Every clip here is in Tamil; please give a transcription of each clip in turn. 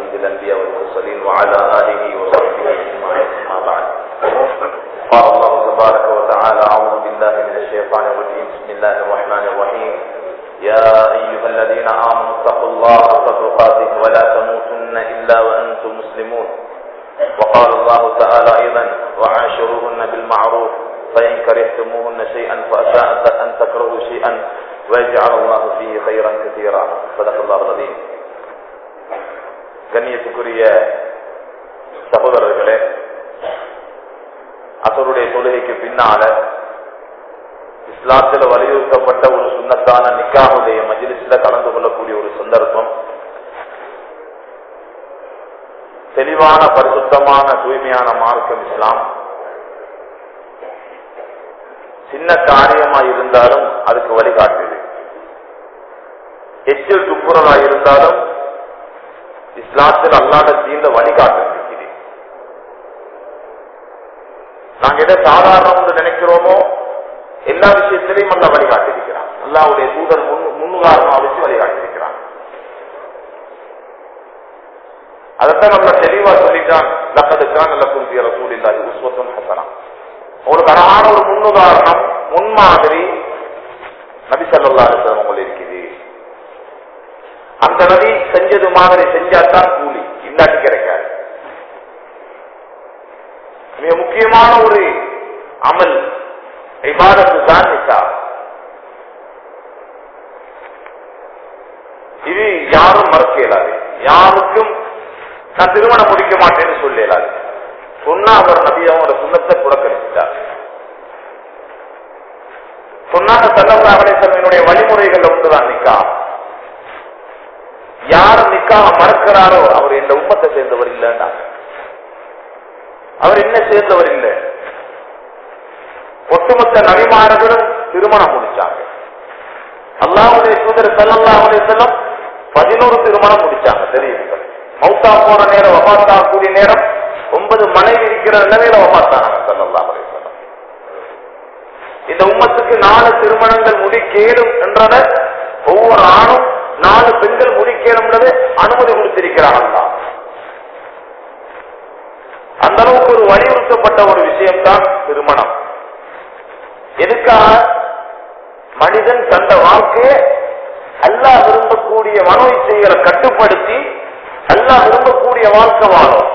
سيد الأنبياء والمرسلين وعلى آله وصحبه أجمعين أما بعد قال الله تبارك وتعالى أعوذ بالله من الشيطان الرجيم بسم الله الرحمن الرحيم يا أيها الذين آمنوا اتقوا الله حق تقاته ولا تموتن إلا وأنتم مسلمون وقال الله تعالى أيضا وعاشروهن بالمعروف فإن كرهتموهن شيئا فأساء أن تكرهوا شيئا ويجعل الله فيه خيرا كثيرا صدق الله العظيم கண்ணியத்துக்குரிய சகோதரர்களே அசருடைய தொழுகைக்கு பின்னால இஸ்லாத்தில் வலியுறுத்தப்பட்ட ஒரு சுண்ணத்தான நிக்காவுடைய மஜிலிஸ்ல கலந்து கொள்ளக்கூடிய ஒரு சந்தர்ப்பம் தெளிவான பரிசுத்தமான தூய்மையான மார்க்கம் இஸ்லாம் சின்ன காரியமா இருந்தாலும் அதுக்கு வழிகாட்டுது எச்சில் துப்புரலா இருந்தாலும் இஸ்லாத்தில் அல்லாத தீர்ந்த வழிகாட்டு இருக்குது நாங்க எதை சாதாரணம் நினைக்கிறோமோ எல்லா விஷயத்திலையும் அல்ல வழிகாட்டிருக்கிறான் அல்லாவுடைய தூதர் முன்னுதாரணமா வச்சு வழிகாட்டிருக்கிறான் அதைத்தான் நம்ம தெளிவா சொல்லிட்டான் லக்கதுக்கான் நல்ல குறிப்பிய ரசூல் இல்லாது உஸ்வத்தம் ஹசனா உங்களுக்கு அழகான ஒரு முன்னுதாரணம் முன்மாதிரி நபி சல்லா அலுவலம் இருக்குது அந்த நபி செஞ்சது மாதிரி செஞ்சாதான் கூலி இல்லாட்டி கிடைக்காது மிக முக்கியமான ஒரு அமல் இபாதத்து தான் நிக்கா இது யாரும் மறுக்க இயலாது யாருக்கும் நான் திருமணம் முடிக்க மாட்டேன்னு சொல்ல இயலாது சொன்னா அவர் நபி அவங்களோட சுண்ணத்தை புறக்கணித்தார் சொன்னாங்க சல்லா அலிசல்லினுடைய வழிமுறைகள் ஒன்றுதான் நிக்கா யார் நிக்கா மறக்கிறாரோ அவர் இந்த உம்மத்தை சேர்ந்தவர் இல்லைன்னா அவர் என்ன சேர்ந்தவர் இல்லை ஒட்டுமொத்த நபிமார்களும் திருமணம் முடிச்சாங்க அல்லாவுடைய சூதர் சல்லல்லா செல்லம் பதினோரு திருமணம் முடிச்சாங்க தெரியும் மௌத்தா போற நேரம் வபாத்தா கூடிய நேரம் ஒன்பது மனைவி இருக்கிற நிலையில வபாத்தாங்க சல்லல்லா செல்லம் இந்த உம்மத்துக்கு நாலு திருமணங்கள் முடிக்கேடும் என்றத ஒவ்வொரு ஆணும் நாலு பெண்கள் முடிக்கணும்ன்றது அனுமதி கொடுத்திருக்கிறார் அல்லா அந்த அளவுக்கு ஒரு வலியுறுத்தப்பட்ட ஒரு விஷயம்தான் திருமணம் எதுக்காக மனிதன் தந்த வாழ்க்கையை அல்லா விரும்பக்கூடிய மனோ இச்சைகளை கட்டுப்படுத்தி அல்லா விரும்பக்கூடிய வாழ்க்கை வாழும்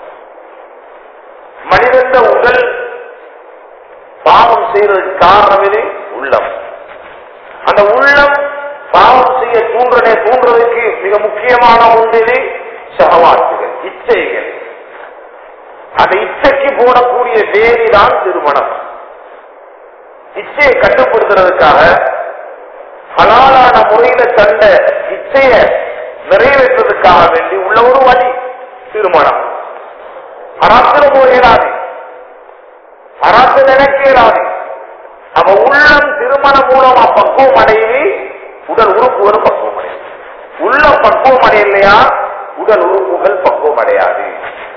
மனிதந்த உடல் பாவம் செய்யறதுக்கு காரணம் இது உள்ளம் அந்த உள்ளம் பாவம் செய்ய தூண்டுறனே தூண்டுறதுக்கு மிக முக்கியமான ஒன்று இது சகவாத்துகள் இச்சைகள் அந்த இச்சைக்கு போடக்கூடிய வேதிதான் திருமணம் இச்சையை கட்டுப்படுத்துறதுக்காக ஹலாலான முறையில தந்த இச்சைய நிறைவேற்றுறதுக்காக வேண்டி உள்ள ஒரு வழி திருமணம் அராத்திர போகிறாது அராத்து நினைக்கிறாது அவ உள்ளம் திருமணம் மூலமா பக்குவம் அடையுது உடல் உறுப்புகள் பக்குவம் அடையும் உள்ள பக்குவம் அடையலையா உடல் உறுப்புகள் பக்குவம் அடையாது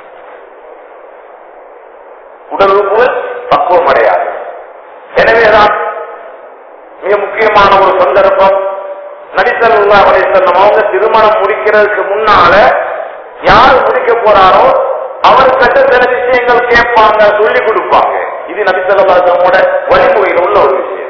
உடல் உறுப்புகள் பக்குவம் அடையாது எனவேதான் மிக முக்கியமான ஒரு சந்தர்ப்பம் நடிசல்லா அலிசல்லம் அவங்க திருமணம் முடிக்கிறதுக்கு முன்னால யார் முடிக்க போறாரோ அவர் கட்ட சில விஷயங்கள் கேட்பாங்க சொல்லி கொடுப்பாங்க இது நபிசல்லாசமோட வழிமுறையில் உள்ள ஒரு விஷயம்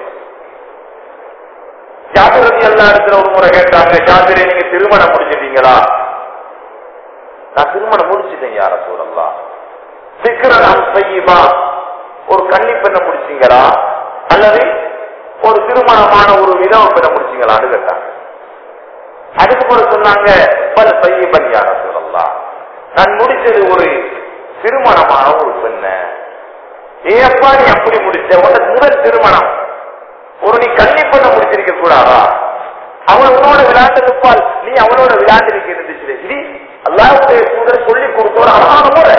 ஜாகிரதி எல்லா இடத்துல ஒரு முறை கேட்டாங்க ஜாகிரே நீங்க திருமணம் முடிச்சிட்டீங்களா நான் திருமணம் முடிச்சிட்டேன் யார சொல்லலாம் சிக்கரம் செய்யுமா ஒரு கன்னி பெண்ணை முடிச்சீங்களா அல்லது ஒரு திருமணமான ஒரு விதவ பெண்ணை முடிச்சீங்களான்னு கேட்டாங்க அதுக்கு போல சொன்னாங்க பல செய்ய பலியான சொல்லலாம் நான் முடிச்சது ஒரு திருமணமான ஒரு பெண்ண ஏப்பா நீ அப்படி முடிச்ச உனக்கு முதல் திருமணம் ஒரு நீ கன்னி பெண்ண முடிச்சிருக்க கூடாதா அவன் உன்னோட விளையாட்டு இருப்பால் நீ அவனோட விளையாட்டு இருந்துச்சு இது அல்லாவுடைய சூழல் சொல்லி கொடுத்த ஒரு அழகான முறை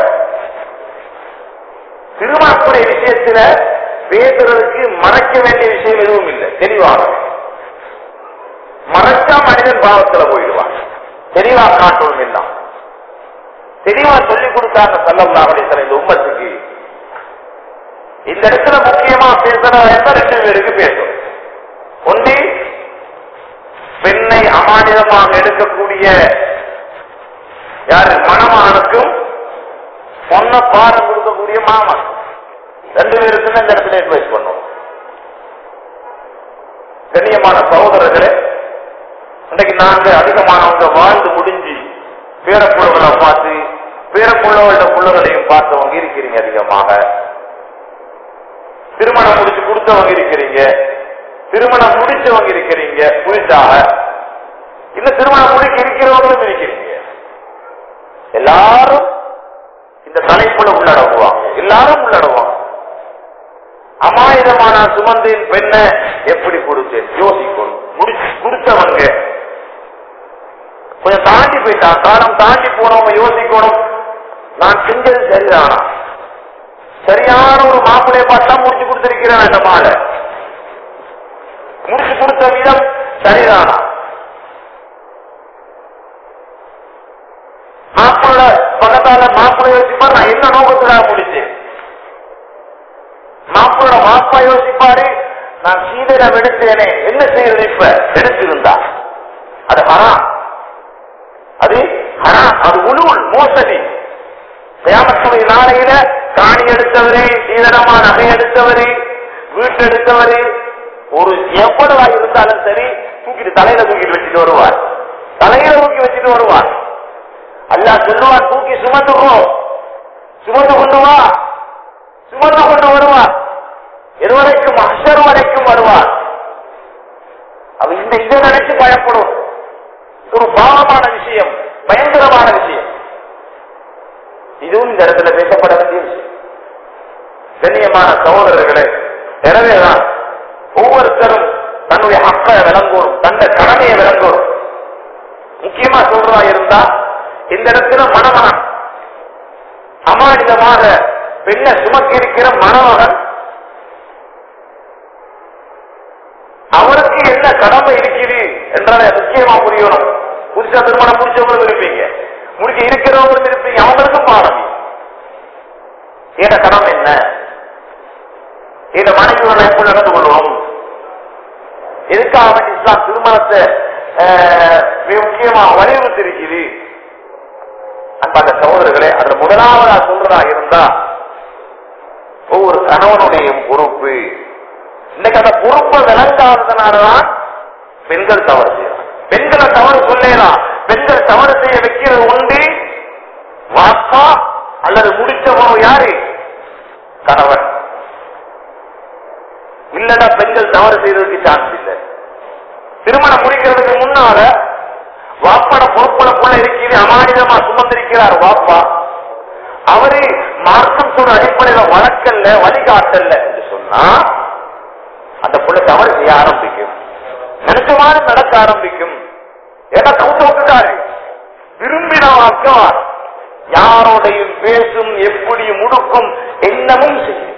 திருமணத்துடைய விஷயத்துல பேசுறதுக்கு மறைக்க வேண்டிய விஷயம் எதுவும் இல்லை தெளிவாக மறைச்சா மனிதன் பாவத்துல போயிடுவான் தெளிவா காட்டணும் எல்லாம் தெளிவா சொல்லி கொடுத்தாங்க சல்லல்லா அலிசன் இந்த உம்மத்துக்கு இந்த இடத்துல முக்கியமா பேசுறதா இருந்தா ரெண்டு பேருக்கு பேசும் ஒன்றி பெண்ணை அமானிதமாக எடுக்கக்கூடிய யாரு சொன்ன பாடம் கொடுக்கக்கூடிய மாமன் ரெண்டு பேருக்கு இந்த இடத்துல அட்வைஸ் பண்ணும் கண்ணியமான சகோதரர்களே இன்னைக்கு நாங்க அதிகமானவங்க வாழ்ந்து முடிஞ்சு பேரப்புள்ளவர்களை பார்த்து பேரப்புள்ளவர்கள புள்ளகளையும் பார்த்தவங்க இருக்கிறீங்க அதிகமாக திருமணம் முடிச்சு கொடுத்தவங்க இருக்கிறீங்க திருமணம் முடிச்சவங்க இருக்கிறீங்க புரிச்சாக இன்னும் திருமணம் முடிக்க இருக்கிறவங்களும் இருக்கிறீங்க எல்லாரும் இந்த தலைப்புல உள்ளடங்குவாங்க எல்லாரும் உள்ளடங்குவாங்க அமாயுதமான சுமந்தின் பெண்ணை எப்படி கொடுத்தேன் யோசிக்கணும் முடிச்சு கொடுத்தவங்க கொஞ்சம் தாண்டி போயிட்டான் காலம் தாண்டி போனவங்க யோசிக்கணும் நான் செஞ்சது சரிதானா சரியான ஒரு மாப்பிளைய பார்த்தா முடிச்சு கொடுத்திருக்கிறேன் அந்த மாலை முடிச்சு கொடுத்த விதம் சரிதானா மாப்பிள்ள பக்கத்தால மாப்பிள்ளை யோசிப்பா நான் என்ன நோக்கத்துல முடிச்சேன் மாப்பிளோட மாப்பா யோசிப்பாரு நான் சீதனம் எடுத்தேனே என்ன செய்யறது இப்ப எடுத்திருந்தா அது ஹராம் அது ஹராம் அது உழுவுள் மோசடி கியாமத்துடைய நாளையில காணி எடுத்தவரு சீதனமா நகை எடுத்தவரு வீட்டு எடுத்தவரு ஒரு எவ்வளவா இருந்தாலும் சரி தூக்கிட்டு தலையில தூக்கிட்டு வச்சுட்டு வருவார் தலையில தூக்கி வச்சுட்டு வருவார் அல்லா சொல்லுவார் தூக்கி சுமந்துக்கோ சுமந்து கொண்டு வா சுமந்து கொண்டு வருவார் எதுவரைக்கும் அஷர் வரைக்கும் வருவார் அவ இந்த இதை நினைச்சு பயப்படும் ஒரு பாவமான விஷயம் பயங்கரமான விஷயம் இதுவும் இந்த இடத்துல பேசப்பட வேண்டிய விஷயம் கண்ணியமான சகோதரர்களே எனவேதான் ஒவ்வொருத்தரும் தன்னுடைய ஹக்கை விளங்கணும் தன்னை கடமையை விளங்கணும் முக்கியமா சொல்றதா இருந்தா இந்த இடத்துல மணமகன் அமானிதமாக பெண்ணை சுமக்கி இருக்கிற மணமகன் அவருக்கு என்ன கடமை இருக்குது என்றால முக்கியமா புரியணும் புதுசா திருமணம் முடிச்சவங்களும் இருப்பீங்க முடிக்க இருக்கிறவங்களும் இருப்பீங்க அவங்களுக்கும் பாடம் ஏட கடமை என்ன ஏட மனைவியோட எப்படி நடந்து கொள்வோம் எதுக்காக வேண்டி இஸ்லாம் திருமணத்தை ஆஹ், மிக முக்கியமா வலியுறுத்தி இருக்குது அன்பான சகோதரர்களே அதுல முதலாவதா சொல்றதா இருந்தா ஒவ்வொரு கணவனுடைய பொறுப்பு இன்னைக்கு அந்த பொறுப்பை விளங்காததுனாலதான் பெண்கள் தவறு செய்யலாம் பெண்களை தவறு சொல்லலாம் பெண்கள் தவறு செய்ய வைக்கிறது உண்டு வாப்பா அல்லது முடிச்சவன் யாரு கணவன் இல்லடா பெண்கள் தவறு செய்யறதுக்கு சான்ஸ் இல்லை திருமணம் முடிக்கிறதுக்கு முன்னால வாப்பட பொறுப்புல புள்ள இருக்கிறது அமானிதமா சுமந்திருக்கிறார் வாப்பா அவரு மார்க்கம் கூட அடிப்படையில வழக்கல்ல வழிகாட்டல்ல என்று சொன்னா அந்த புள்ள தவறு செய்ய ஆரம்பிக்கும் நினைச்ச மாதிரி நடக்க ஆரம்பிக்கும் ஏன்னா கவுத்த விட்டுட்டாரு விரும்பின வாக்கம் யாரோடையும் பேசும் எப்படி முடுக்கும் என்னமும் செய்யும்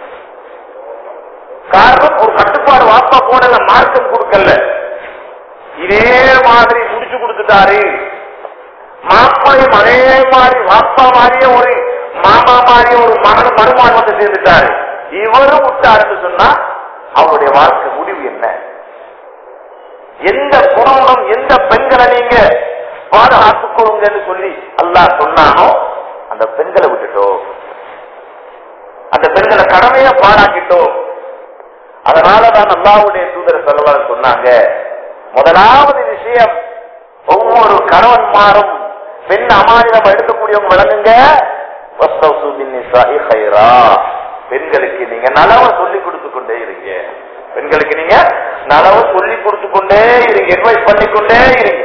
காரணம் ஒரு கட்டுப்பாடு வாப்பா போடல மார்க்கம் கொடுக்கல இதே மாதிரி முடிச்சு கொடுத்துட்டாரு மாப்பிளையும் அதே மாதிரி வாப்பா மாதிரியே ஒரு மாமா மாதிரியே ஒரு மகன் மருமான் வந்து சேர்ந்துட்டாரு இவரும் விட்டாருன்னு சொன்னா அவருடைய வாழ்க்கை முடிவு என்ன எந்த குடும்பம் எந்த பெண்களை நீங்க பாதுகாத்துக் கொள்ளுங்கன்னு சொல்லி அல்லாஹ் சொன்னானோ அந்த பெண்களை விட்டுட்டோம் அந்த பெண்களை கடமையா பாராக்கிட்டோம் அதனாலதான் அல்லாவுடைய தூதர் செல்வார் சொன்னாங்க முதலாவது விஷயம் ஒவ்வொரு கணவன்மாரும் பெண் அமானிதம் எடுக்கக்கூடியவங்க விளங்குங்க வஸ்தவ்சு பின்னிசாஇ கைரா. பெண்களுக்கு நீங்க நலவை சொல்லி கொடுத்து கொண்டே இருங்க பெண்களுக்கு நீங்க நலவை சொல்லி கொடுத்து கொண்டே இருங்க அட்வைஸ் பண்ணிக்கொண்டே இருங்க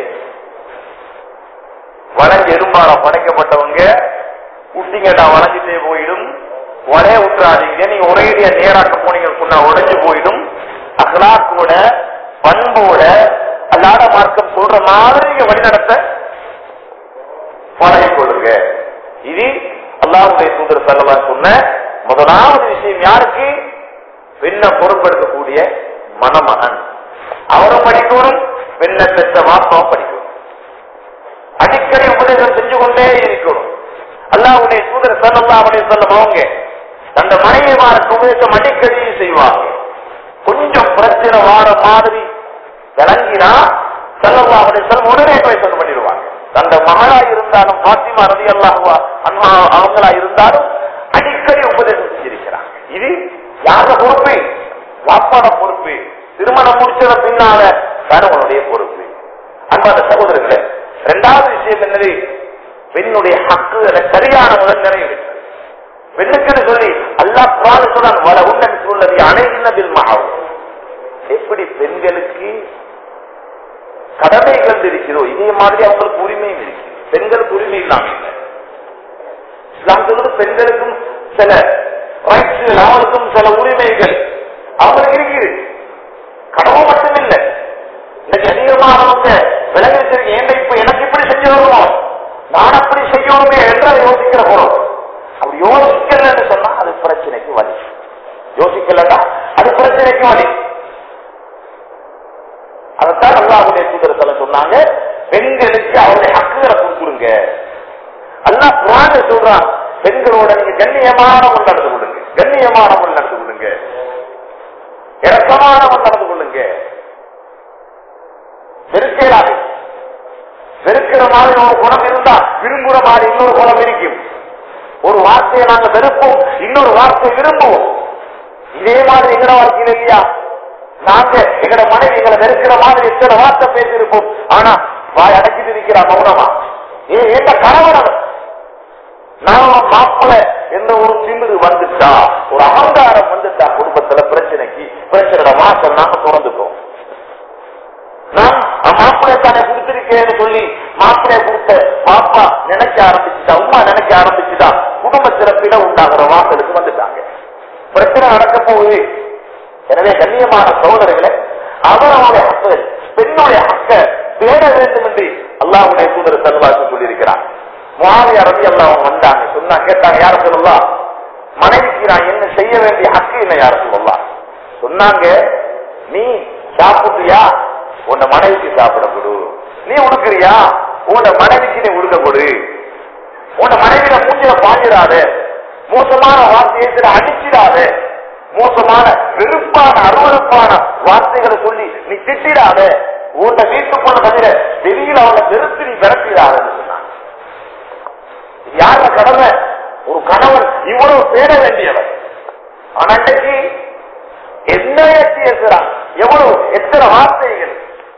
வளைஞ்சு எறும்பாலம் படைக்கப்பட்டவங்க விட்டீங்கடா வளைஞ்சிட்டே போயிடும் ஒரே விட்டுறாதீங்க நீங்க ஒரேடியா நேராக்க போனீங்கன்னா உடைஞ்சு போயிடும் அகலாக்கோட பண்போட அல்லாத மார்க்கம் சொல்ற மாதிரி நீங்க வழிநடத்த பழகிக் கொள்ளுங்க இது அல்லாஹ்வுடைய தூதர் செல்லவா சொன்ன முதலாவது விஷயம் யாருக்கு பெண்ணை பொறுப்பெடுக்கக்கூடிய மணமகன் அவரும் படிக்கணும் பெண்ணை பெற்ற மாப்பாவும் படிக்கணும் அடிக்கடி உபதேசம் செஞ்சு கொண்டே இருக்கணும் அல்லாஹ்வுடைய தூதர் செல்லல்லா அவருடைய செல்லம் அவங்க அந்த மனைவிமாருக்கு உபதேசம் அடிக்கடி செய்வாங்க கொஞ்சம் பிரச்சனை வார மாதிரி விளங்கினா செல்லல்லா அவருடைய செல்லம் உடனே பேசணும் பண்ணிடுவாங்க அந்த மகளா இருந்தாலும் பாத்திமா ரதி அல்லாஹுவா அந்த அ- அவங்களா இருந்தாலும் அடிக்கடி உபதேசம் செஞ்சிருக்கிறாங்க இது யார பொறுப்பு வாப்பாட பொறுப்பு திருமணம் முடிச்சத பின்னால கணவனுடைய பொறுப்பு அன்பான சகோதரர்களே இரண்டாவது விஷயம் என்னது பெண்ணுடைய ஹக்குகளை சரியான முதல் நிறைவேற்று பெண்ணுக்குன்னு சொல்லி அல்லாஹ் குரான் சொல்றான் வர உன்னன் சொல்லது அனைத்தினதில் மகாவும் எப்படி பெண்களுக்கு கடமைகள் இருக்கிறதோ இதே மாதிரி அவங்களுக்கு உரிமையும் இருக்கு பெண்களுக்கு உரிமை இல்லாம இல்லை இஸ்லாம் சொல்றது பெண்களுக்கும் சில ரைட்ஸ் அவங்களுக்கும் சில உரிமைகள் அவங்களுக்கு இருக்குது கடமை மட்டும் இல்லை இன்னைக்கு அதிகமானவங்க விலகி வச்சிருக்க ஏன் இப்ப எனக்கு இப்படி செஞ்சு வரணும் நான் அப்படி செய்யணுமே என்று அதை யோசிக்கிற போறோம் அப்படி யோசிக்கலன்னு சொன்னா அது பிரச்சனைக்கு வழி யோசிக்கலன்னா அது பிரச்சனைக்கு வழி அதைத்தான் அல்லாஹுடைய தூதரத்துல சொன்னாங்க பெண்களுக்கு அவருடைய ஹக்குகளை கொடுத்துருங்க அல்லாஹ் குரான் சொல்றான் பெண்களோட நீங்க கண்ணியமான முன் நடந்து கொள்ளுங்க கண்ணியமான முன் நடந்து கொள்ளுங்க இறக்கமான முன் நடந்து கொள்ளுங்க வெறுக்கலாது வெறுக்கிற மாதிரி ஒரு குணம் இருந்தா விரும்புற மாதிரி இன்னொரு குணம் இருக்கும் ஒரு வார்த்தையை நாங்க வெறுப்போம் இன்னொரு வார்த்தையை விரும்புவோம் இதே மாதிரி எங்கட வாழ்க்கையில் இல்லையா நாங்க எங்கட மனைவி எங்களை வெறுக்கிற மாதிரி எத்தனை வார்த்தை பேசியிருப்போம் ஆனா வாய் அடக்கிட்டு இருக்கிறா மௌனமா ஏ எந்த கணவன் அவன். நான் மாப்பிள என்ற ஒரு திமிரு வந்துட்டா ஒரு அகங்காரம் வந்துட்டா குடும்பத்துல பிரச்சனைக்கு பிரச்சனை மாசம் நாம திறந்துட்டோம் நான் மாப்பிள்ளை தானே கொடுத்திருக்கேன்னு சொல்லி மாப்பிள்ளைய கொடுத்த பாப்பா நினைக்க ஆரம்பிச்சுட்டா உமா நினைக்க ஆரம்பிச்சுட்டா குடும்ப சிறப்பிட உண்டாகிற வாசலுக்கு வந்துட்டாங்க பிரச்சனை நடக்க போகுது எனவே கண்ணியமான சகோதரர்களே அவரவருடைய ஹக்கு பெண்ணுடைய ஹக்க தேட வேண்டும் என்று அல்லாஹ்வுடைய தூதர் செல்வாக்கு சொல்லியிருக்கிறார் முகாவியா ரவி அல்லாஹ் வந்தாங்க சொன்னா கேட்டாங்க யார சொல்லலாம் மனைவிக்கு நான் என்ன செய்ய வேண்டிய ஹக்கு என்ன யார சொல்லலாம் சொன்னாங்க நீ சாப்பிடுறியா உன்னை மனைவிக்கு சாப்பிட கொடு நீ உடுக்கிறியா உன்னை மனைவிக்கு நீ உடுக்க கொடு உன்னை மனைவியில மூஞ்சில பாஞ்சிடாத மோசமான வார்த்தையை அடிச்சிடாத மோசமான வெறுப்பான அருவருப்பான வார்த்தைகளை சொல்லி நீ திட்டிடாத உன்னை வீட்டுக்குள்ள தவிர வெளியில அவனை வெறுத்து நீ விரட்டிடாதன்னு சொன்னாங்க யார கடமை ஒரு கணவன் இவ்வளவு தேட வேண்டியவன் ஆனா இன்னைக்கு என்ன பேசுறான் எவ்வளவு எத்தனை வார்த்தைகள்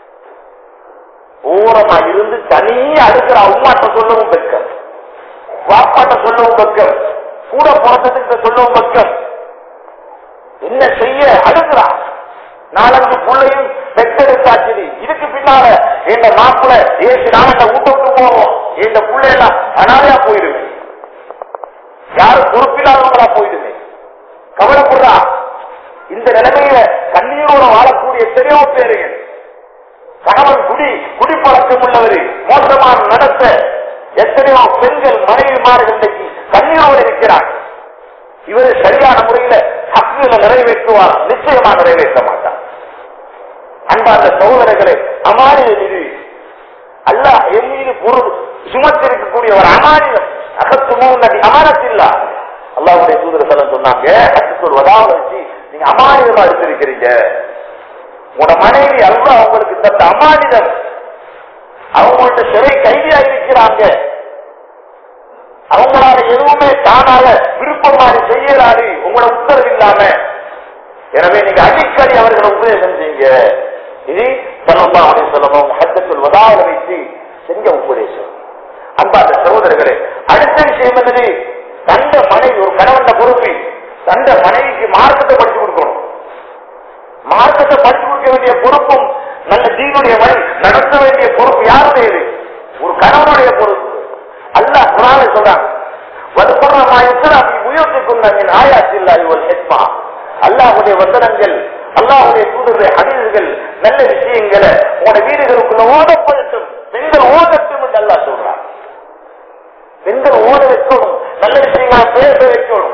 ஓரமா இருந்து தனியா அடுக்கிற அம்மாட்ட சொல்லவும் பெக்கம் வாப்பாட்ட சொல்லவும் பெக்கம் கூட பிறந்ததுக்கு சொல்லவும் பெக்கம் என்ன செய்ய அடுக்கிறான் நாலஞ்சு பிள்ளையும் பெற்றெடுத்தாச்சு இதுக்கு பின்னால எங்க மாப்பிள்ள ஏசி நாம வீட்டை விட்டு போவோம் எங்க பிள்ளை எல்லாம் அனாதையா போயிடுவேன் யாரும் பொறுப்பில்லாதவங்களா போயிடுவேன் கவலைப்படுறா இந்த நிலைமையில கண்ணீரோட வாழக்கூடிய எத்தனையோ பேருகள் கணவன் குடி குடிப்பழக்கம் உள்ளவர் மோசமான நடத்த எத்தனையோ பெண்கள் மனைவிமார்கள் இன்றைக்கு கண்ணீரோடு இருக்கிறார் இவர் சரியான முறையில ஹக்குகளை நிறைவேற்றுவார் நிச்சயமா நிறைவேற்ற மாட்டார் அன்பார்ந்த சகோதரர்களே அமானியம் இது அல்லாஹ் என் மீது பொருள் சுமத்திருக்கக்கூடிய ஒரு அமானியம் அகத்து நதி அமானத்தில்லா அல்லாவுடைய தூதர் செல்லம் சொன்னாங்க அச்சு சொல்வதாவது வச்சு நீங்க அமானிதமா எடுத்திருக்கிறீங்க உங்களோட மனைவி அல்லா அவங்களுக்கு தந்த அமானிதம் அவங்கள்ட்ட சிறை கைதியா இருக்கிறாங்க அவங்களால எதுவுமே தானால விருப்பமாக செய்யலாது உங்களோட உத்தரவு இல்லாம எனவே நீங்க அடிக்கடி அவர்களை உபதேசம் செய்யுங்க இது சொல்லலாம் அப்படின்னு சொல்லணும் ஹத்தத்தில் வதாவ வைத்து செஞ்ச உபதேசம் அன்பார்ந்த சகோதரர்களே அடுத்த விஷயம் என்னது தந்த மனைவி ஒரு கணவன் பொறுப்பு தந்த மனைவிக்கு மார்க்கத்தை படிச்சு கொடுக்கணும் மார்க்கத்தை படிச்சு கொடுக்க வேண்டிய பொறுப்பும் நல்ல தீனுடைய வழி நடத்த வேண்டிய பொறுப்பு யாருடைய இது ஒரு கணவனுடைய பொறுப்பு அல்லாஹ் குரானை சொல்றாங்க வலுப்பறமா இஸ்லாமி உயர்த்திக்கும் நன்னின் ஆயாத்தில்லாய் ஒரு ஹெத்மா அல்லாஹுடைய வசனங்கள் அல்லாஹுடைய தூதருடைய ஹதீசுகள் நல்ல விஷயங்களை உங்களோட வீடுகளுக்குள்ள ஓதப்படட்டும் பெண்கள் ஓதட்டும் என்று அல்லாஹ் சொல்றான் பெண்கள் ஓட வைக்கணும் நல்ல விஷயங்களை பேச வைக்கணும்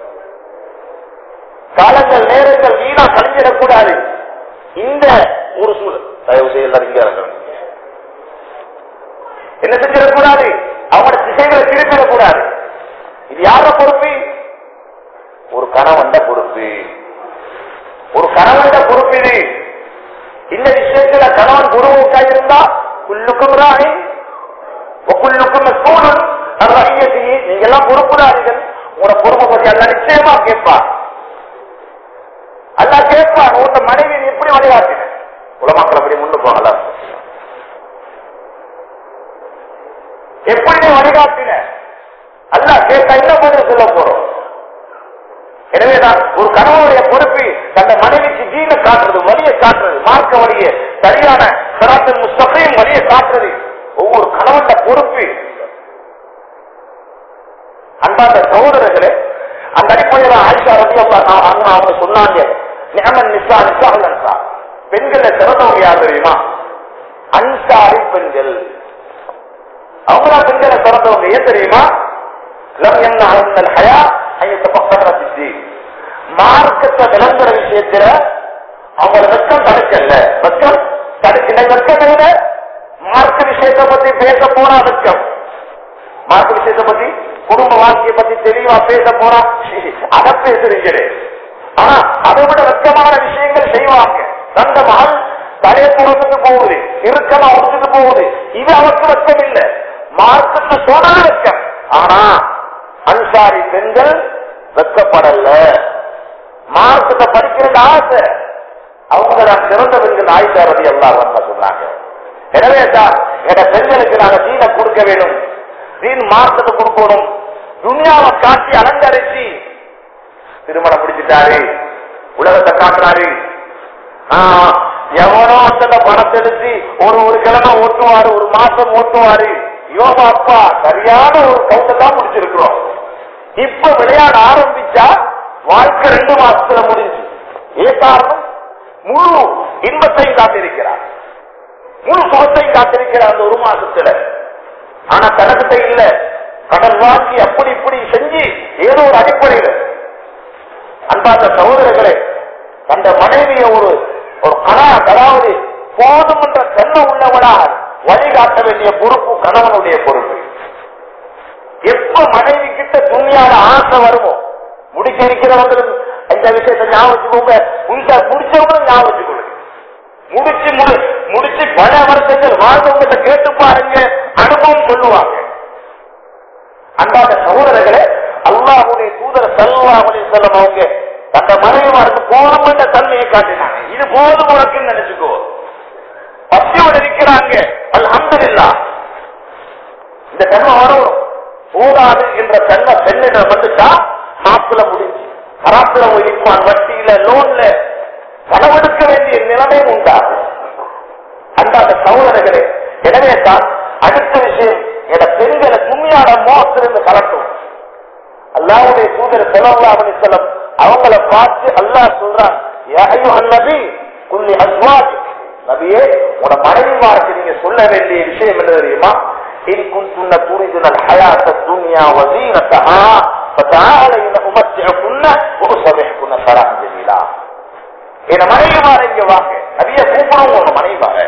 காலங்கள் நேரங்கள் வீணா கழிஞ்சிடக்கூடாது இந்த ஒரு சூழல் தயவு செய்ய எல்லாரும் இங்கே இறங்கணும் என்ன செஞ்சிடக்கூடாது அவங்களோட திசைகளை திருப்பிடக்கூடாது இது யார பொறுப்பு ஒரு கணவன் பொறுப்பு ஒரு கணவன் பொறுப்பு இது இந்த விஷயத்துல கணவன் குருவுக்கா இருந்தா குல்லுக்கும் ராணி குல்லுக்கும் சூழல் ரஹியத்தையே நீங்க எல்லாம் பொறுப்புதாரிகள் உங்களோட பொறுப்பை பத்தி அல்ல நிச்சயமா கேட்பா அல்லா கேட்பான் உங்க மனைவி நீ எப்படி வழிகாட்டின உலமாக்கள் அப்படி முன்னு போகல எப்படி நீ வழிகாட்டின அல்லா கேட்டா என்ன பதில் சொல்ல போறோம் எனவேதான் ஒரு கணவனுடைய பொறுப்பு தந்த மனைவிக்கு தீன காட்டுறது வழியை காட்டுறது மார்க்க வழியை சரியான சராத்தின் முஸ்தகையும் வழியை காட்டுறது ஒவ்வொரு கணவன் பொறுப்பு அன்பார்ந்த சகோதரர்களே அந்த அடிப்படையில் ஆயிஷா ரவி அவங்க சொன்னாங்க நியமன் நிசா நிசா அன்சா பெண்களை சிறந்தவங்க யார் தெரியுமா அன்சாரி பெண்கள் அவங்களா பெண்களை சிறந்தவங்க ஏன் தெரியுமா லம் என்ன அருந்தல் ஹயா ஐயத்த பக்கம் சித்தி மார்க்கத்தை விளங்குற விஷயத்துல அவங்கள வெக்கம் தடுக்கல வெக்கம் தடுக்கல வெக்கம் இல்லை மார்க்க விஷயத்தை பத்தி பேச போனா வெக்கம் மார்க்க விஷயத்தை பத்தி குடும்ப வாழ்க்கையை பத்தி தெளிவா பேச போனா அதை பேசுறீங்களே ஆனா அதை விட வெக்கமான விஷயங்கள் செய்வாங்க தந்த மகள் தலையை துறந்துட்டு போகுது இறுக்கமா உடுத்துட்டு போகுது இது அவருக்கு வெக்கம் இல்லை மார்க்கத்தை சொன்னா வெக்கம் ஆனா அன்சாரி பெண்கள் வெக்கப்படல மார்க்கத்தை படிக்கிறது ஆசை அவங்க நான் சிறந்த பெண்கள் ஆயிஷா ரவி எல்லாம் சொன்னாங்க எனவே தான் எங்க பெண்களுக்கு நாங்க தீனை கொடுக்க வேணும் தீன் மார்க்கத்தை கொடுக்கணும் துனியாவை காட்டி அலங்கரிச்சு திருமணம் முடிச்சிட்டாரு உலகத்தை காட்டுறாரு ஆஹ், எவனோ அந்த பணத்தை எடுத்து ஒரு ஒரு கிழமை ஓட்டுவாரு ஒரு மாசம் ஓட்டுவாரு யோகா அப்பா சரியான ஒரு கவுண்டை தான் முடிச்சிருக்கிறோம் இப்ப விளையாட ஆரம்பிச்சா வாழ்க்கை ரெண்டு மாசத்துல முடிஞ்சு ஏ காரணம் முழு இன்பத்தையும் காத்திருக்கிறார் முழு சுகத்தையும் காத்திருக்கிறார் அந்த ஒரு மாசத்துல ஆனா தனக்கிட்ட இல்ல கடல் வாங்கி அப்படி இப்படி செஞ்சு ஏதோ ஒரு அடிப்படையில் அன்பார்ந்த சகோதரர்களே அந்த மனைவிய ஒரு ஒரு கணா அதாவது போதும் என்ற தன்மை உள்ளவனா வழிகாட்ட வேண்டிய பொறுப்பு கணவனுடைய பொறுப்பு எப்ப மனைவி கிட்ட துணியாத ஆசை வருமோ முடிக்க இருக்கிறவங்களும் இந்த விஷயத்தை ஞாபகம் வச்சுக்கோங்க புதுசா முடிச்சவங்களும் ஞாபகம் வச்சுக்கோங்க முடிச்சு முடி முடிச்சு பல வருஷங்கள் வாழ்ந்தவங்கிட்ட கேட்டு பாருங்க அனுபவம் சொல்லுவாங்க அன்பாத சகோதரர்களே அல்லாஹுடைய தூதர் சல்லாஹுடைய செல்லம் அவங்க தந்த மனைவிமாருக்கு போதும் என்ற தன்மையை காட்டினாங்க இது போதும் உனக்குன்னு நினைச்சுக்கோ பசியோடு இருக்கிறாங்க அல்ஹம்துலில்லாஹ் இந்த தன்மை வரணும் போதாது என்ற தன்மை பெண்ணிடம் வந்துட்டா மாப்பிள முடிஞ்சு கராத்துல போய் இருப்பான் வட்டியில லோன்ல செலவெடுக்க வேண்டிய நிலைமையும் உண்டாகும் அன்றாட சகோதரர்களே எனவே தான் அடுத்த விஷயம் என பெண்களை துணியாட மோசத்திலிருந்து கலட்டும் அல்லாவுடைய தூதர் செலவுலாமணி செல்லம் அவங்கள பார்த்து அல்லாஹ் சொல்றான் யாயோ அந்நபி குல்லி அஸ்வாஜ் நபியே உன மனைவிமாருக்கு நீங்க சொல்ல வேண்டிய விஷயம் என்ன தெரியுமா إن كنتن تريدن الحياة الدنيا وزينتها فتعالين أمتعكن وأصبحكن سراحا جميلا என் மனைவிமார இங்க வாங்க நிறைய கூப்பிடும் உங்க மனைவிமார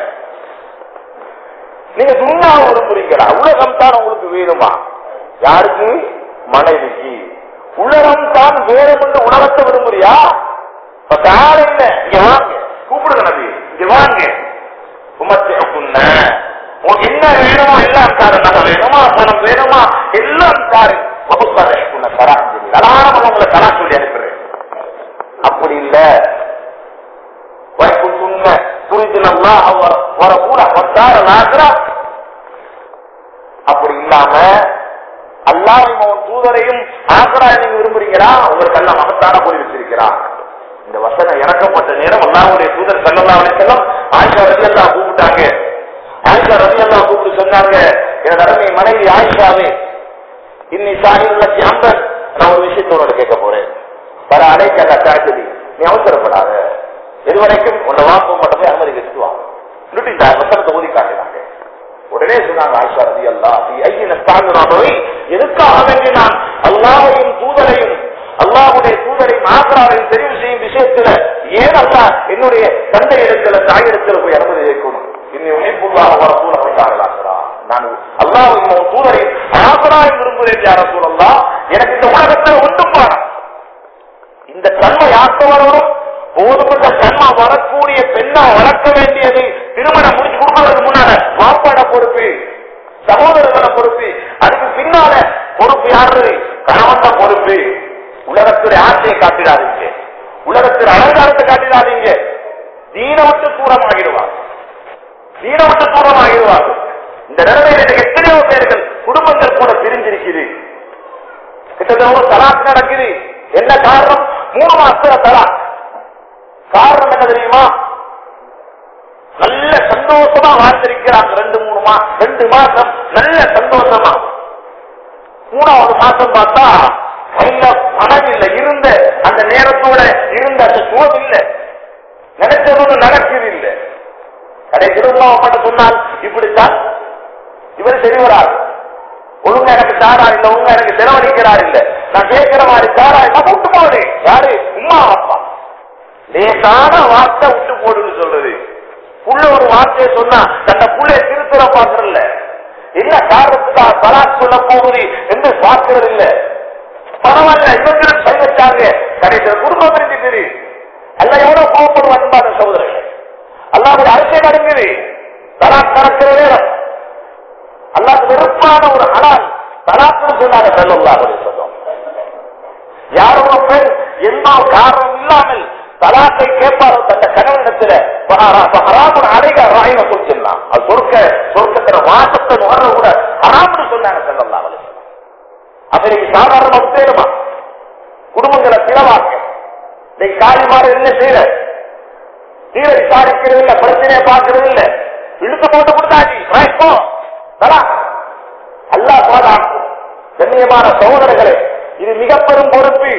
நீங்க துண்ணா விரும்புறீங்களா உலகம் தான் உங்களுக்கு வேணுமா யாருக்கு மனைவிக்கு உலகம் தான் வேணும் என்று உலகத்தை விரும்புறியா இப்ப யாரும் இல்ல இங்க வாங்க கூப்பிடுங்க நபி இங்க வாங்க உமத்தை புண்ண உங்களுக்கு என்ன வேணுமோ எல்லாம் தாரு நகை வேணுமா பணம் வேணுமா எல்லாம் தாரு வகுப்பறை உன்னை தரா அலாரம் உங்களை தரா சொல்லி அனுப்புறேன் அப்படி இல்ல وَيَكُنْتُنَّ تُرِدْنَ اللَّهَ وَرَسُولَهُ وَالدَّارَ الْآخِرَةَ அப்படி இல்லாம அல்லாஹ்வையும் அவன் தூதரையும் ஆகரா நீங்க விரும்புறீங்களா உங்களுக்கு எல்லாம் மகத்தான கூறி வச்சிருக்கிறான் இந்த வசனம் இறக்கப்பட்ட நேரம் அல்லாஹ்வுடைய தூதர் ஸல்லல்லாஹு அலைஹி வஸல்லம் ஆயிஷா ரலியல்லாஹு கூப்பிட்டாங்க ஆயிஷா ரலியல்லாஹு கூப்பிட்டு சொன்னாங்க எனது அருமை மனைவி ஆயிஷாவே இன்னி சாஹிபுல்லத்தி அம்பன் நான் ஒரு விஷயத்தோட கேட்க போறேன் வர அடைக்கல்ல காட்டுதி நீ அவசரப்படாத இதுவரைக்கும் உன்னை வாப்பம் மட்டுமே அனுமதி கட்டுவாங்க இன்னும் இந்த வசனத்தை ஊதி காட்டினாங்க உடனே சொன்னாங்க ஆயிஷா ரதி அல்லா ஐயன ஸ்தானாவை எதுக்காக வேண்டி நான் அல்லாவையும் தூதரையும் அல்லாவுடைய தூதரையும் ஆக்ராவையும் தெரிவு செய்யும் விஷயத்துல ஏன் அல்லா என்னுடைய தந்தை இடத்துல தாய் இடத்துல போய் அனுமதி வைக்கணும் இன்னை உழைப்புள்ளாக வர சூழலாகிறா நான் அல்லாவையும் அவன் தூதரையும் ஆக்ராவையும் விரும்புகிறேன் யார சூழல்லா எனக்கு இந்த உலகத்தில் ஒன்றும் பாடம் இந்த தன்மை யாருக்கு வரணும் போதுமன்ற தன்மை வரக்கூடிய பெண்ணா வளர்க்க வேண்டியது திருமணம் முடிச்சு கொடுக்கறதுக்கு முன்னால மாப்பாட பொறுப்பு சகோதரர்கள பொறுப்பு அதுக்கு பின்னால பொறுப்பு பொறுப்பு யாரு கணவன் பொறுப்பு உலகத்துடைய ஆசையை காட்டிடாதீங்க உலகத்தில் அலங்காரத்தை காட்டிடாதீங்க தீன விட்டு தூரமாகிடுவார் தீன விட்டு தூரமாகிடுவார் இந்த நிலைமையில் எனக்கு எத்தனையோ பேர்கள் குடும்பங்கள் கூட பிரிஞ்சிருக்குது கிட்டத்தட்ட ஒரு தலாக் நடக்குது என்ன காரணம் மூணு மாசத்துல தலாக் காரணம் என்ன தெரியுமா நல்ல சந்தோஷமா வாழ்ந்திருக்கிறாங்க ரெண்டு மூணு மா ரெண்டு மாசம் நல்ல சந்தோஷமா மூணாவது மாசம் பார்த்தா கையில பணம் இல்ல இருந்த அந்த நேரத்தோட இருந்த அந்த சுகம் இல்ல நினைச்சது ஒண்ணு நடக்குது இல்ல கடை திருமணம் சொன்னால் இப்படித்தான் இவர் சரி வராது ஒழுங்கா எனக்கு தாரா இல்ல ஒழுங்கா எனக்கு செலவழிக்கிறார் இல்ல நான் கேட்கிற மாதிரி தாரா இல்ல விட்டு போடு யாரு உமா அப்பா லேசான வார்த்தை விட்டு போடுன்னு சொல்றது புள்ள ஒரு வார்த்தையை சொன்னா தன்னை புள்ளைய திருத்துற பாக்குறல என்ன காரணத்துக்காக தலாக் சொல்ல போகுது என்று பார்க்கிறது இல்ல பரவாயில்ல இவங்களும் கை வச்சாங்க கடைசியில் குடும்பம் பிரிஞ்சுட்டு அல்ல எவ்வளவு கோபப்படும் அன்பான சகோதரர்கள் அல்லாவுடைய அரசியல் நடக்குது தலாக் நடக்கிற நேரம் அல்லாஹ் வெறுப்பான ஒரு ஹலால் தலாக்கு சொன்னாங்க செல்லல்லா சொல்லும் யாரோ ஒரு பெண் எந்த ஒரு காரணம் இல்லாமல் தலாக்கை கேட்பாரோ தந்த கணவனிடத்துல ஹராமுன் அடைக ராயின சொல்லலாம் அது சொர்க்க சொர்க்கத்துல வாசத்தை நுகர கூட ஹராம்னு சொன்னாங்க செல்லல்லா அப்படி சாதாரண உத்தேகமா குடும்பங்களை பிளவாக்க இன்னைக்கு காரியமாக என்ன செய்யற தீர விசாரிக்கிறது இல்ல பிரச்சனையை பார்க்கறது இல்ல இழுத்து போட்டு கொடுத்தாச்சு ரைட் தலா அல்லா பாதுகாக்கும் கண்ணியமான சகோதரர்களே இது மிக பெரும் பொறுப்பு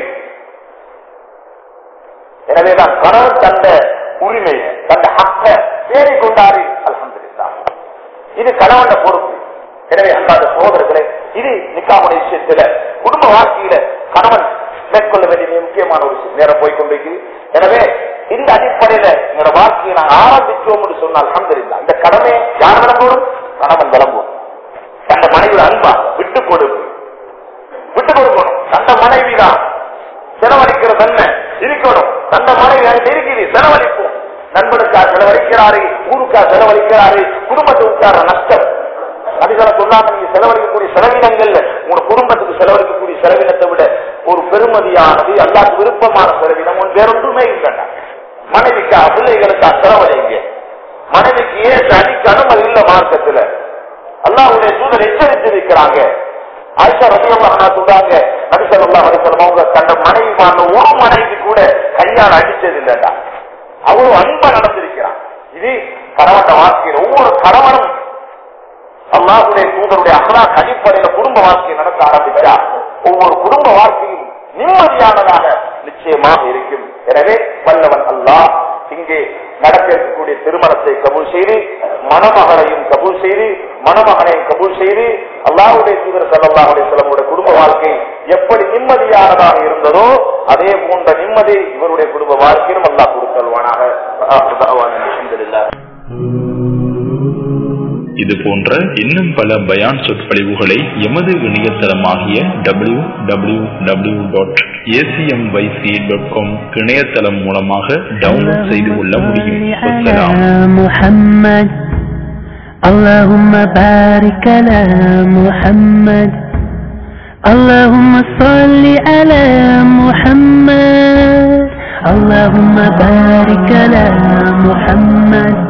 எனவேதான் கணவன் தந்த உரிமை தந்த ஹக்க தேடி கொண்டாரு அல்ஹம்துலில்லா இது கணவன் பொறுப்பு எனவே அன்பாத சகோதரர்களே இது நிக்காமுடைய விஷயத்துல குடும்ப வாழ்க்கையில கணவன் மேற்கொள்ள வேண்டிய மிக முக்கியமான ஒரு விஷயம் நேரம் போய்கொண்டிருக்கு எனவே இந்த அடிப்படையில என்னோட வாழ்க்கையை நாங்கள் ஆரம்பிச்சோம் என்று சொன்னால் அல்ஹம்துலில்லா இந்த கடமை யார் விளம்பும் கணவன் விளம்பும் தந்த மனைவி அன்பா விட்டு கொடுப்பு விட்டு கொடுக்கணும் தந்த மனைவி தான் செலவழிக்கிற தன்மை இருக்கணும் தந்த மனைவி அங்கே இருக்குது செலவழிப்போம் நண்பனுக்கா செலவழிக்கிறாரு ஊருக்கா செலவழிக்கிறாரு குடும்பத்துக்கார நஷ்டம் அதுகளை சொல்லாம நீங்க செலவழிக்கக்கூடிய செலவினங்கள்ல உங்க குடும்பத்துக்கு செலவழிக்கக்கூடிய செலவினத்தை விட ஒரு பெருமதியானது எல்லாத்துக்கும் விருப்பமான செலவினம் ஒன்று வேறொன்றுமே இல்லைன்னா மனைவிக்கா பிள்ளைகளுக்கா செலவழிங்க மனைவிக்கு ஏற்ற அடிக்க அனுமதி இல்ல மார்க்கத்துல அல்லாஹுடைய தூதர் எச்சரித்திருக்கிறாங்க ஆயிஷா ரபியல்லா சொல்றாங்க நபிசல்லா அலிசல்லம் அவங்க தந்த மனைவி மாறின ஒரு மனைவி கூட கையால் அடிச்சது இல்லைடா அவ்வளவு அன்பா நடந்திருக்கிறான் இது கணவன் வாழ்க்கையில் ஒவ்வொரு கணவனும் அல்லாஹுடைய தூதருடைய அகலாக் அடிப்படையில குடும்ப வாழ்க்கையை நடத்த ஆரம்பிச்சா ஒவ்வொரு குடும்ப வாழ்க்கையும் நிம்மதியானதாக நிச்சயமாக இருக்கும் எனவே வல்லவன் அல்லாஹ் இங்கே நடக்க இருக்கக்கூடிய திருமணத்தை கபூல் செய்து மணமகளையும் கபூல் செய்து மணமகனையும் கபூல் செய்து அல்லாஹுடைய தூதர் சல்லாஹுடைய சிலமுடைய குடும்ப வாழ்க்கை எப்படி நிம்மதியானதாக இருந்ததோ அதே போன்ற நிம்மதி இவருடைய குடும்ப வாழ்க்கையிலும் அல்லாஹ் கொடுத்தல்வானாக இது போன்ற இன்னும் பல பயான் சொற்பொழிவுகளை எமது இணையதளமாகிய W W W dot ACMYC dot com இணையதளம் மூலமாக டவுன்லோட் செய்து கொள்ள முடியும் வசலாம் محمد اللهم بارك على محمد اللهم صل على محمد اللهم بارك على محمد